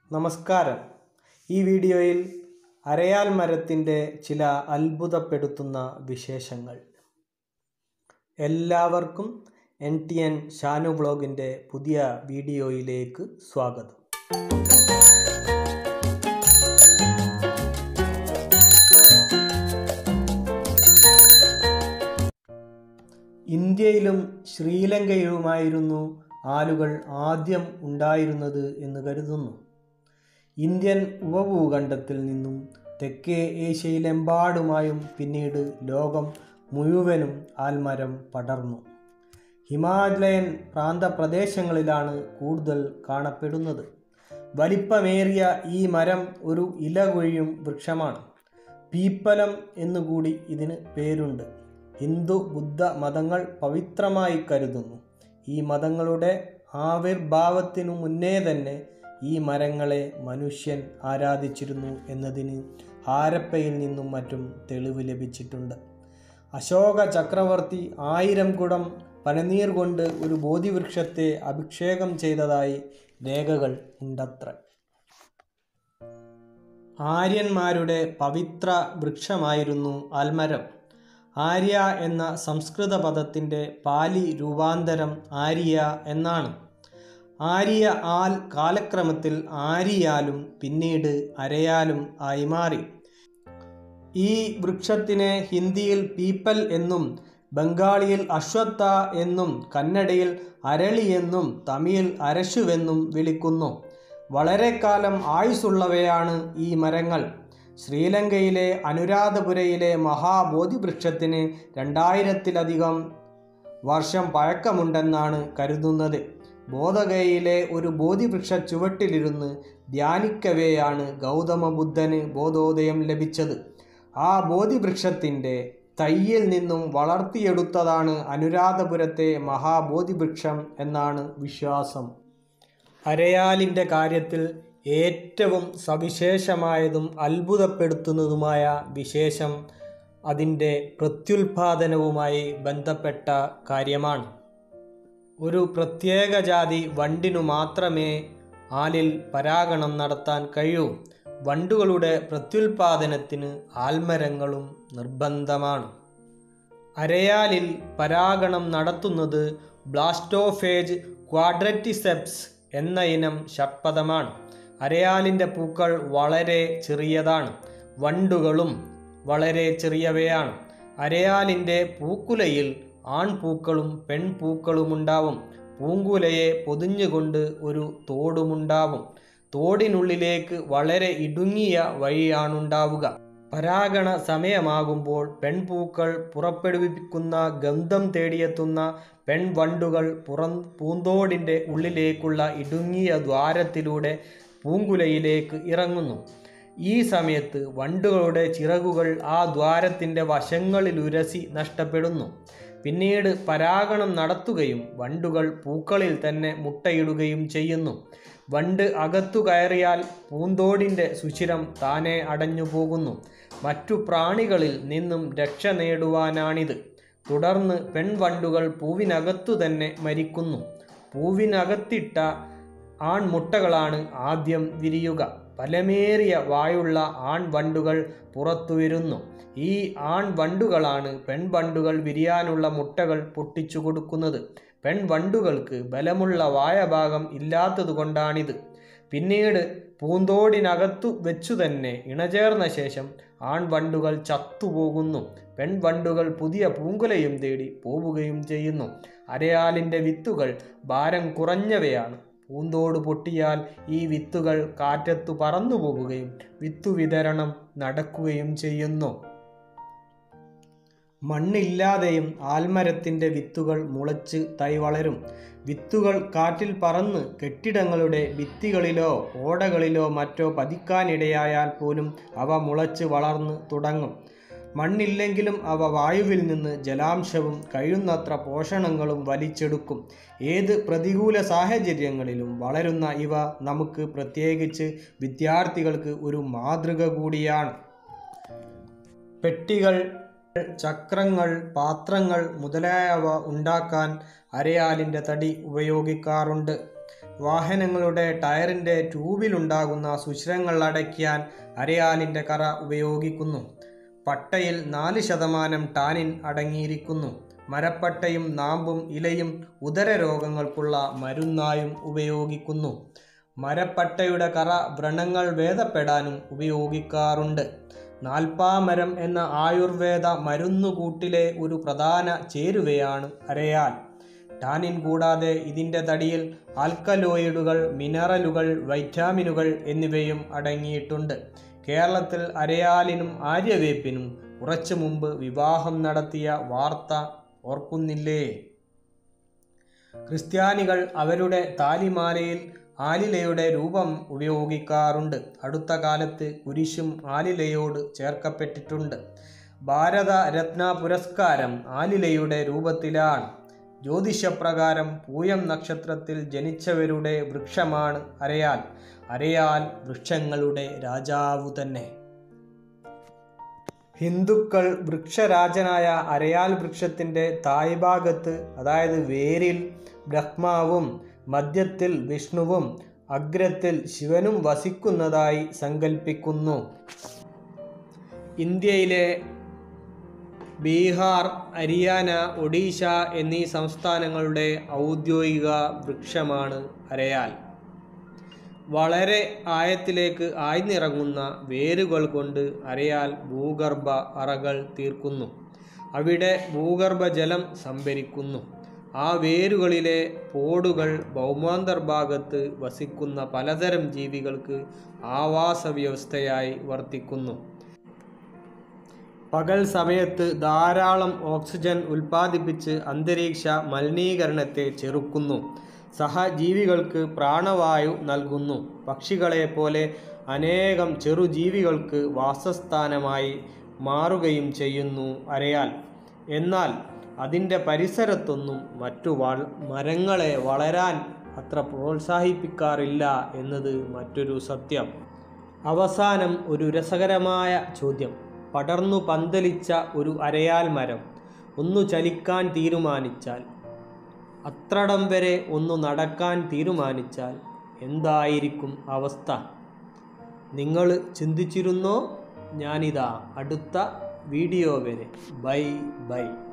നമസ്കാരം ഈ വീഡിയോയിൽ അരയാൽ മരത്തിൻ്റെ ചില അത്ഭുതപ്പെടുത്തുന്ന വിശേഷങ്ങൾ എല്ലാവർക്കും എൻ ടി എൻ ഷാനു ബ്ലോഗിൻ്റെ പുതിയ വീഡിയോയിലേക്ക് സ്വാഗതം ഇന്ത്യയിലും ശ്രീലങ്കയിലുമായിരുന്നു ആലുകൾ ആദ്യം ഉണ്ടായിരുന്നത് എന്ന് കരുതുന്നു ഇന്ത്യൻ ഉപഭൂഖണ്ഡത്തിൽ നിന്നും തെക്കേ ഏഷ്യയിലെമ്പാടുമായും പിന്നീട് ലോകം മുഴുവനും ആൽമരം പടർന്നു ഹിമാലയൻ പ്രാന്തപ്രദേശങ്ങളിലാണ് കൂടുതൽ കാണപ്പെടുന്നത് വലിപ്പമേറിയ ഈ മരം ഒരു ഇലകൊഴിയും വൃക്ഷമാണ് പീപ്പലം എന്നുകൂടി ഇതിന് പേരുണ്ട് ഹിന്ദു ബുദ്ധ മതങ്ങൾ പവിത്രമായി കരുതുന്നു ഈ മതങ്ങളുടെ ആവിർഭാവത്തിനു മുന്നേ തന്നെ ഈ മരങ്ങളെ മനുഷ്യൻ ആരാധിച്ചിരുന്നു എന്നതിന് ഹാരപ്പയിൽ നിന്നും മറ്റും തെളിവ് ലഭിച്ചിട്ടുണ്ട് അശോക ചക്രവർത്തി ആയിരം കുടം പനനീർ കൊണ്ട് ഒരു ബോധിവൃക്ഷത്തെ അഭിഷേകം ചെയ്തതായി രേഖകൾ ഉണ്ടത്ര ആര്യന്മാരുടെ പവിത്ര വൃക്ഷമായിരുന്നു ആൽമരം ആര്യ എന്ന സംസ്കൃത പദത്തിൻ്റെ പാലി രൂപാന്തരം ആര്യ എന്നാണ് ആര്യ ആൽ കാലക്രമത്തിൽ ആരിയാലും പിന്നീട് അരയാലും ആയി മാറി ഈ വൃക്ഷത്തിനെ ഹിന്ദിയിൽ പീപ്പൽ എന്നും ബംഗാളിയിൽ അശ്വത്ഥ എന്നും കന്നഡയിൽ അരളി എന്നും തമിഴിൽ അരശുവെന്നും വിളിക്കുന്നു വളരെ കാലം ആയുസുള്ളവയാണ് ഈ മരങ്ങൾ ശ്രീലങ്കയിലെ അനുരാധപുരയിലെ മഹാബോധിവൃക്ഷത്തിന് രണ്ടായിരത്തിലധികം വർഷം പഴക്കമുണ്ടെന്നാണ് കരുതുന്നത് ബോധഗയയിലെ ഒരു ബോധിവൃക്ഷ ചുവട്ടിലിരുന്ന് ധ്യാനിക്കവെയാണ് ഗൗതമ ബുദ്ധന് ബോധോദയം ലഭിച്ചത് ആ ബോധിവൃക്ഷത്തിൻ്റെ തയ്യിൽ നിന്നും വളർത്തിയെടുത്തതാണ് അനുരാധപുരത്തെ മഹാബോധിവൃക്ഷം എന്നാണ് വിശ്വാസം അരയാലിൻ്റെ കാര്യത്തിൽ ഏറ്റവും സവിശേഷമായതും അത്ഭുതപ്പെടുത്തുന്നതുമായ വിശേഷം അതിൻ്റെ പ്രത്യുൽപാദനവുമായി ബന്ധപ്പെട്ട കാര്യമാണ് ഒരു പ്രത്യേക ജാതി വണ്ടിനു മാത്രമേ ആലിൽ പരാഗണം നടത്താൻ കഴിയൂ വണ്ടുകളുടെ പ്രത്യുൽപാദനത്തിന് ആൽമരങ്ങളും നിർബന്ധമാണ് അരയാലിൽ പരാഗണം നടത്തുന്നത് ബ്ലാസ്റ്റോഫേജ് ക്വാഡ്രറ്റിസെപ്സ് എന്ന ഇനം ഷഡ്പദമാണ് അരയാലിൻ്റെ പൂക്കൾ വളരെ ചെറിയതാണ് വണ്ടുകളും വളരെ ചെറിയവയാണ് അരയാലിൻ്റെ പൂക്കുലയിൽ ആൺപൂക്കളും പെൺപൂക്കളുമുണ്ടാവും പൂങ്കുലയെ പൊതിഞ്ഞുകൊണ്ട് ഒരു തോടുമുണ്ടാവും തോടിനുള്ളിലേക്ക് വളരെ ഇടുങ്ങിയ വഴിയാണുണ്ടാവുക പരാഗണ സമയമാകുമ്പോൾ പെൺപൂക്കൾ പുറപ്പെടുവിക്കുന്ന ഗന്ധം തേടിയെത്തുന്ന പെൺവണ്ടുകൾ പുറം പൂന്തോടിൻ്റെ ഉള്ളിലേക്കുള്ള ഇടുങ്ങിയ ദ്വാരത്തിലൂടെ പൂങ്കുലയിലേക്ക് ഇറങ്ങുന്നു ഈ സമയത്ത് വണ്ടുകളുടെ ചിറകുകൾ ആ ദ്വാരത്തിൻ്റെ വശങ്ങളിലുരസി നഷ്ടപ്പെടുന്നു പിന്നീട് പരാഗണം നടത്തുകയും വണ്ടുകൾ പൂക്കളിൽ തന്നെ മുട്ടയിടുകയും ചെയ്യുന്നു വണ്ട് അകത്തു കയറിയാൽ പൂന്തോടിൻ്റെ സുഷിരം താനെ അടഞ്ഞു പോകുന്നു മറ്റു പ്രാണികളിൽ നിന്നും രക്ഷ നേടുവാനാണിത് തുടർന്ന് പെൺവണ്ടുകൾ പൂവിനകത്തു തന്നെ മരിക്കുന്നു പൂവിനകത്തിട്ട ആൺമുട്ടകളാണ് ആദ്യം വിരിയുക ഫലമേറിയ വായുള്ള ആൺവണ്ടുകൾ പുറത്തു വരുന്നു ഈ ആൺവണ്ടുകളാണ് പെൺവണ്ടുകൾ വിരിയാനുള്ള മുട്ടകൾ പൊട്ടിച്ചു കൊടുക്കുന്നത് പെൺവണ്ടുകൾക്ക് ബലമുള്ള വായഭാഗം ഇല്ലാത്തതുകൊണ്ടാണിത് പിന്നീട് പൂന്തോടിനകത്തു വെച്ചു തന്നെ ഇണചേർന്ന ശേഷം ആൺവണ്ടുകൾ ചത്തുപോകുന്നു പെൺവണ്ടുകൾ പുതിയ പൂങ്കുലയും തേടി പോവുകയും ചെയ്യുന്നു അരയാലിൻ്റെ വിത്തുകൾ ഭാരം കുറഞ്ഞവയാണ് പൂന്തോട് പൊട്ടിയാൽ ഈ വിത്തുകൾ കാറ്റത്തു പറന്നു പോവുകയും വിത്തു വിതരണം നടക്കുകയും ചെയ്യുന്നു മണ്ണില്ലാതെയും ആൽമരത്തിൻ്റെ വിത്തുകൾ മുളച്ച് തൈ വളരും വിത്തുകൾ കാറ്റിൽ പറന്ന് കെട്ടിടങ്ങളുടെ ഭിത്തികളിലോ ഓടകളിലോ മറ്റോ പതിക്കാനിടയായാൽ പോലും അവ മുളച്ച് വളർന്ന് തുടങ്ങും മണ്ണില്ലെങ്കിലും അവ വായുവിൽ നിന്ന് ജലാംശവും കഴിയുന്നത്ര പോഷണങ്ങളും വലിച്ചെടുക്കും ഏത് പ്രതികൂല സാഹചര്യങ്ങളിലും വളരുന്ന ഇവ നമുക്ക് പ്രത്യേകിച്ച് വിദ്യാർത്ഥികൾക്ക് ഒരു മാതൃക കൂടിയാണ് പെട്ടികൾ ചക്രങ്ങൾ പാത്രങ്ങൾ മുതലായവ ഉണ്ടാക്കാൻ അരയാലിൻ്റെ തടി ഉപയോഗിക്കാറുണ്ട് വാഹനങ്ങളുടെ ടയറിൻ്റെ ട്യൂബിലുണ്ടാകുന്ന സുഷിരങ്ങൾ അടയ്ക്കാൻ അരയാലിൻ്റെ കറ ഉപയോഗിക്കുന്നു പട്ടയിൽ നാല് ശതമാനം ടാനിൻ അടങ്ങിയിരിക്കുന്നു മരപ്പട്ടയും നാമ്പും ഇലയും ഉദരരോഗങ്ങൾക്കുള്ള മരുന്നായും ഉപയോഗിക്കുന്നു മരപ്പട്ടയുടെ കറ വ്രണങ്ങൾ ഭേദപ്പെടാനും ഉപയോഗിക്കാറുണ്ട് നാൽപ്പാമരം എന്ന ആയുർവേദ മരുന്നുകൂട്ടിലെ ഒരു പ്രധാന ചേരുവയാണ് അരയാൽ ടാനിൻ കൂടാതെ ഇതിൻ്റെ തടിയിൽ ആൽക്കലോയിഡുകൾ മിനറലുകൾ വൈറ്റാമിനുകൾ എന്നിവയും അടങ്ങിയിട്ടുണ്ട് കേരളത്തിൽ അരയാലിനും ആര്യവേപ്പിനും കുറച്ചു മുമ്പ് വിവാഹം നടത്തിയ വാർത്ത ഓർക്കുന്നില്ലേ ക്രിസ്ത്യാനികൾ അവരുടെ താലിമാലയിൽ ആലിലയുടെ രൂപം ഉപയോഗിക്കാറുണ്ട് അടുത്ത കാലത്ത് കുരിശും ആലിലയോട് ചേർക്കപ്പെട്ടിട്ടുണ്ട് ഭാരത രത്ന പുരസ്കാരം ആലിലയുടെ രൂപത്തിലാണ് ജ്യോതിഷപ്രകാരം പൂയം നക്ഷത്രത്തിൽ ജനിച്ചവരുടെ വൃക്ഷമാണ് അരയാൽ അരയാൽ വൃക്ഷങ്ങളുടെ രാജാവു തന്നെ ഹിന്ദുക്കൾ വൃക്ഷരാജനായ അരയാൽ വൃക്ഷത്തിൻ്റെ തായ്ഭാഗത്ത് അതായത് വേരിൽ ബ്രഹ്മാവും മധ്യത്തിൽ വിഷ്ണുവും അഗ്രത്തിൽ ശിവനും വസിക്കുന്നതായി സങ്കല്പിക്കുന്നു ഇന്ത്യയിലെ ബീഹാർ ഹരിയാന ഒഡീഷ എന്നീ സംസ്ഥാനങ്ങളുടെ ഔദ്യോഗിക വൃക്ഷമാണ് അരയാൽ വളരെ ആയത്തിലേക്ക് ആഴ്ന്നിറങ്ങുന്ന വേരുകൾ കൊണ്ട് അരയാൽ ഭൂഗർഭ അറകൾ തീർക്കുന്നു അവിടെ ഭൂഗർഭജലം സംഭരിക്കുന്നു ആ വേരുകളിലെ പോടുകൾ ഭൗമാന്തർഭാഗത്ത് വസിക്കുന്ന പലതരം ജീവികൾക്ക് ആവാസ വ്യവസ്ഥയായി വർത്തിക്കുന്നു പകൽ സമയത്ത് ധാരാളം ഓക്സിജൻ ഉൽപ്പാദിപ്പിച്ച് അന്തരീക്ഷ മലിനീകരണത്തെ ചെറുക്കുന്നു സഹജീവികൾക്ക് പ്രാണവായു നൽകുന്നു പക്ഷികളെ പോലെ അനേകം ചെറുജീവികൾക്ക് വാസസ്ഥാനമായി മാറുകയും ചെയ്യുന്നു അരയാൽ എന്നാൽ അതിൻ്റെ പരിസരത്തൊന്നും മറ്റു വൾ മരങ്ങളെ വളരാൻ അത്ര പ്രോത്സാഹിപ്പിക്കാറില്ല എന്നത് മറ്റൊരു സത്യം അവസാനം ഒരു രസകരമായ ചോദ്യം പടർന്നു പന്തലിച്ച ഒരു അരയാൽ മരം ഒന്നു ചലിക്കാൻ തീരുമാനിച്ചാൽ അത്രടം വരെ ഒന്ന് നടക്കാൻ തീരുമാനിച്ചാൽ എന്തായിരിക്കും അവസ്ഥ നിങ്ങൾ ചിന്തിച്ചിരുന്നോ ഞാനിതാ അടുത്ത വീഡിയോ വരെ ബൈ ബൈ